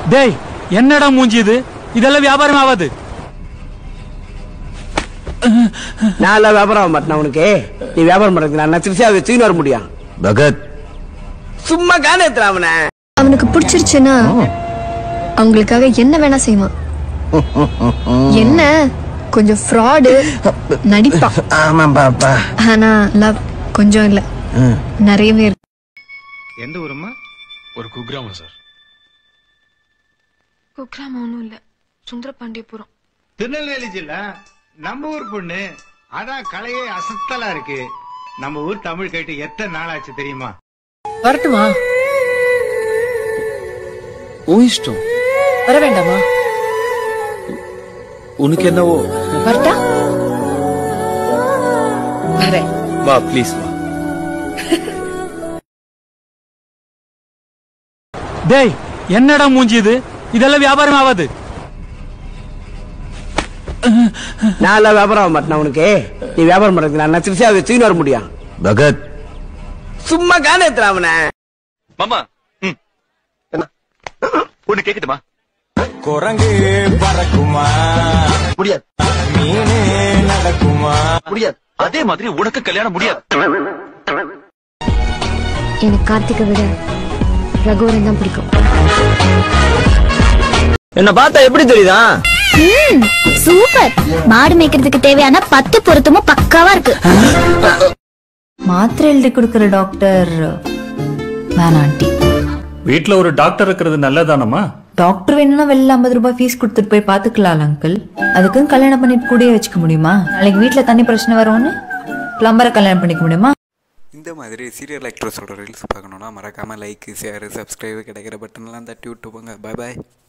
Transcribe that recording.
டேய் என்னடா மூஞ்சி இது இதெல்லாம் வியாபாரம் ஆகாது நான் எல்லாம் வியாபாரம் ஆக மாட்டேன் உனக்கு நீ வியாபாரம் பண்றதுக்கு நான் திருச்சியா வச்சுக்கின்னு வர முடியும் பகத் சும்மா காண ஏத்துறா அவனை அவனுக்கு பிடிச்சிருச்சுன்னா அவங்களுக்காக என்ன வேணா செய்வான் என்ன கொஞ்சம் ஃப்ராடு நடிப்பான் ஆமா பாப்பா ஆனா லவ் கொஞ்சம் இல்ல நிறையவே இருக்கு எந்த ஊருமா ஒரு குக்கிராமம் சார் குக்ராம் ஒன்றும் இல்லை சுந்தர பாண்டியபுரம் திருநெல்வேலி ஜில்லா நம்ம ஊர் பொண்ணு அதான் கலையே அசத்தலா இருக்கு நம்ம ஊர் தமிழ் கேட்டு எத்தனை நாள் ஆச்சு தெரியுமா வரட்டுமா உன் இஷ்டம் வர வேண்டாமா உனக்கு என்னவோ வரட்டா வரேன் வா ப்ளீஸ் வா டேய் என்னடா மூஞ்சி இது இதெல்லாம் வியாபாரம் ஆகாது நான் எல்லாம் வியாபாரம் ஆக மாட்டேன் உனக்கு நீ வியாபாரம் பண்றதுக்கு நான் திருச்சியா வச்சுக்கின்னு வர முடியும் பகத் சும்மா காண ஏத்துறா அவனை மாமா ம். ஒண்ணு கேக்கட்டுமா குரங்கு பறக்குமா முடியாது மீனே நடக்குமா முடியாது அதே மாதிரி உனக்கு கல்யாணம் முடியாது எனக்கு கார்த்திகை விட ரகுவரன் தான் பிடிக்கும் என்ன பார்த்தா எப்படி தெரியுதா சூப்பர் மாடு மேய்க்கிறதுக்கு தேவையான பத்து பொருத்தமும் பக்காவா இருக்கு மாத்திரை எழுதி கொடுக்கிற டாக்டர் வேணாம் ஆண்டி வீட்ல ஒரு டாக்டர் இருக்கிறது நல்லதானமா டாக்டர் வேணும்னா வெளில ஐம்பது ரூபாய் ஃபீஸ் கொடுத்துட்டு போய் பாத்துக்கலாம் அங்கிள் அதுக்கும் கல்யாணம் பண்ணிட்டு கூடயே வச்சுக்க முடியுமா நாளைக்கு வீட்ல தண்ணி பிரச்சனை வரும்னு பிளம்பரை கல்யாணம் பண்ணிக்க முடியுமா இந்த மாதிரி சீரியல் ஆக்ட்ரஸோட ரீல்ஸ் பார்க்கணுன்னா மறக்காமல் லைக் ஷேர் சப்ஸ்கிரைப் கிடைக்கிற பட்டன்லாம் தட்டி விட்டு போங்க பாய் பாய்